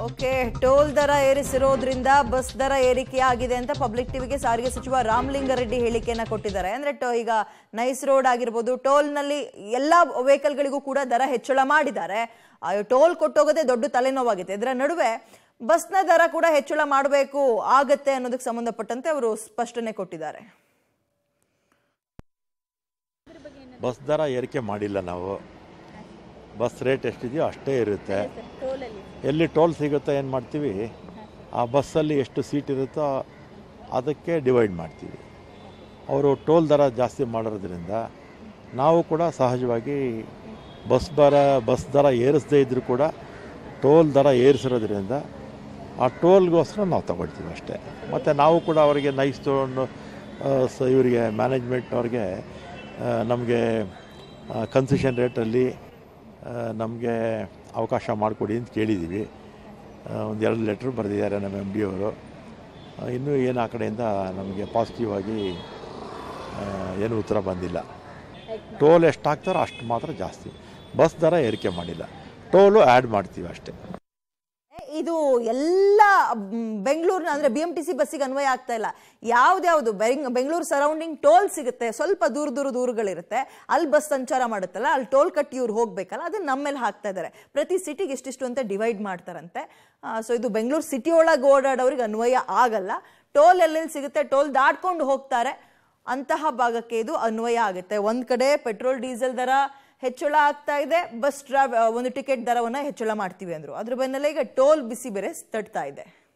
okay toll ದರ ಏರಿಸಿರೋದ್ರಿಂದ bus ದರ ಏರಿಕೆ ಆಗಿದೆ ಅಂತ ಪಬ್ಲಿಕ್ ಟಿವಿಗೆ ಸಾರಿಗೆ ಸಚಿವ ರಾಮಲಿಂಗಾರೆಡ್ಡಿ ಹೇಳಿಕೆಯನ್ನ ಕೊಟ್ಟಿದ್ದಾರೆ ಅಂದ್ರೆ ಟೋ- ಈಗ ನೈಸ್ ರೋಡ್ ಆಗಿರ್ಬೋದು ಟೋಲ್ ನಲ್ಲಿ ಎಲ್ಲಾ ವೆಹಿಕಲ್ಗಳಿಗೂ ಕೂಡ ದರ ಹೆಚ್ಚಳ ಮಾಡಿದ್ದಾರೆ ಆ ಟೋಲ್ ಕೊಟ್ಟೋಗೋದೇ ದೊಡ್ಡ ತಲೆನೋವಾಗಿದೆ ಇದರ ನಡುವೆ ಬಸ್ನ ದರ ಕೂಡ ಹೆಚ್ಚಳ ಮಾಡಬೇಕು ಆಗತ್ತೆ ಅನ್ನೋದಕ್ಕೆ ಸಂಬಂಧಪಟ್ಟಂತೆ ಅವರು ಸ್ಪಷ್ಟನೆ ಕೊಟ್ಟಿದ್ದಾರೆ ಬಸ್ ದರ ಏರಿಕೆ ಮಾಡಿಲ್ಲ ನಾವು ಬಸ್ ರೇಟ್ ಎಷ್ಟಿದೆಯೋ ಅಷ್ಟೇ ಇರುತ್ತೆ ಎಲ್ಲಿ ಟೋಲ್ ಸಿಗುತ್ತೋ ಏನು ಮಾಡ್ತೀವಿ ಆ ಬಸ್ಸಲ್ಲಿ ಎಷ್ಟು ಸೀಟ್ ಇರುತ್ತೋ ಅದಕ್ಕೆ ಡಿವೈಡ್ ಮಾಡ್ತೀವಿ ಅವರು ಟೋಲ್ ದರ ಜಾಸ್ತಿ ಮಾಡೋದ್ರಿಂದ ನಾವು ಕೂಡ ಸಹಜವಾಗಿ ಬಸ್ ದರ ಬಸ್ ದರ ಏರಿಸದೇ ಇದ್ದರೂ ಕೂಡ ಟೋಲ್ ದರ ಏರಿಸಿರೋದ್ರಿಂದ ಆ ಟೋಲ್ಗೋಸ್ಕರ ನಾವು ತಗೊಳ್ತೀವಿ ಅಷ್ಟೇ ಮತ್ತು ನಾವು ಕೂಡ ಅವರಿಗೆ ನೈಸ್ ತೊಗೊಂಡು ಆ, ಸ ಇವರಿಗೆ ಮ್ಯಾನೇಜ್ಮೆಂಟ್ನವ್ರಿಗೆ ನಮಗೆ ಕನ್ಸೆಷನ್ ರೇಟಲ್ಲಿ ನಮಗೆ ಅವಕಾಶ ಮಾಡಿಕೊಡಿ ಅಂತ ಕೇಳಿದ್ದೀವಿ ಒಂದು ಎರಡು ಲೆಟ್ರ್ ಬರೆದಿದ್ದಾರೆ ನಮ್ಮ ಎಮ್ ಡಿ ಅವರು ಇನ್ನೂ ಏನು ಆ ಕಡೆಯಿಂದ ನಮಗೆ ಪಾಸಿಟಿವ್ ಆಗಿ ಆ, ಏನು ಉತ್ತರ ಬಂದಿಲ್ಲ ಟೋಲ್ ಎಷ್ಟು ಹಾಕ್ತಾರೋ ಅಷ್ಟು ಮಾತ್ರ ಜಾಸ್ತಿ ಬಸ್ ದರ ಏರಿಕೆ ಮಾಡಿಲ್ಲ ಟೋಲು ಆ್ಯಡ್ ಮಾಡ್ತೀವಿ ಅಷ್ಟೇ ಇದು ಎಲ್ಲ ಬೆಂಗಳೂರಿನ ಅಂದ್ರೆ ಬಿ ಎಂ ಟಿ ಸಿ ಬಸ್ಸಿಗೆ ಅನ್ವಯ ಆಗ್ತಾ ಇಲ್ಲ ಯಾವ್ದ್ಯಾವ್ದು ಬೆಂಗ್ ಬೆಂಗಳೂರು ಸರೌಂಡಿಂಗ್ ಟೋಲ್ ಸಿಗುತ್ತೆ ಸ್ವಲ್ಪ ದೂರ ದೂರ ದೂರಗಳಿರುತ್ತೆ ಅಲ್ಲಿ ಬಸ್ ಸಂಚಾರ ಮಾಡುತ್ತಲ್ಲ ಅಲ್ಲಿ ಟೋಲ್ ಕಟ್ಟಿ ಇವ್ರು ಹೋಗ್ಬೇಕಲ್ಲ ಅದನ್ನ ನಮ್ಮ ಮೇಲೆ ಹಾಕ್ತಾ ಇದ್ದಾರೆ ಪ್ರತಿ ಸಿಟಿಗೆ ಇಷ್ಟಿಷ್ಟು ಅಂತ ಡಿವೈಡ್ ಮಾಡ್ತಾರಂತೆ ಸೊ ಇದು ಬೆಂಗಳೂರು ಸಿಟಿ ಒಳಗೆ ಓಡಾಡೋರಿಗೆ ಅನ್ವಯ ಆಗಲ್ಲ ಟೋಲ್ ಎಲ್ಲೆಲ್ಲಿ ಸಿಗುತ್ತೆ ಟೋಲ್ ದಾಟ್ಕೊಂಡು ಹೋಗ್ತಾರೆ ಅಂತಹ ಭಾಗಕ್ಕೆ ಇದು ಅನ್ವಯ ಆಗುತ್ತೆ ಒಂದ್ ಕಡೆ ಪೆಟ್ರೋಲ್ ಡೀಸೆಲ್ ದರ ಹೆಚ್ಚಳ ಆಗ್ತಾ ಇದೆ ಬಸ್ ಟ್ರಾವ್ ಒಂದು ಟಿಕೆಟ್ ದರವನ್ನ ಹೆಚ್ಚಳ ಮಾಡ್ತೀವಿ ಅಂದ್ರು ಅದ್ರ ಬೆನ್ನಲ್ಲೇ ಈಗ ಟೋಲ್ ಬಿಸಿ ಬೇರೆ ತಟ್ತಾ ಇದೆ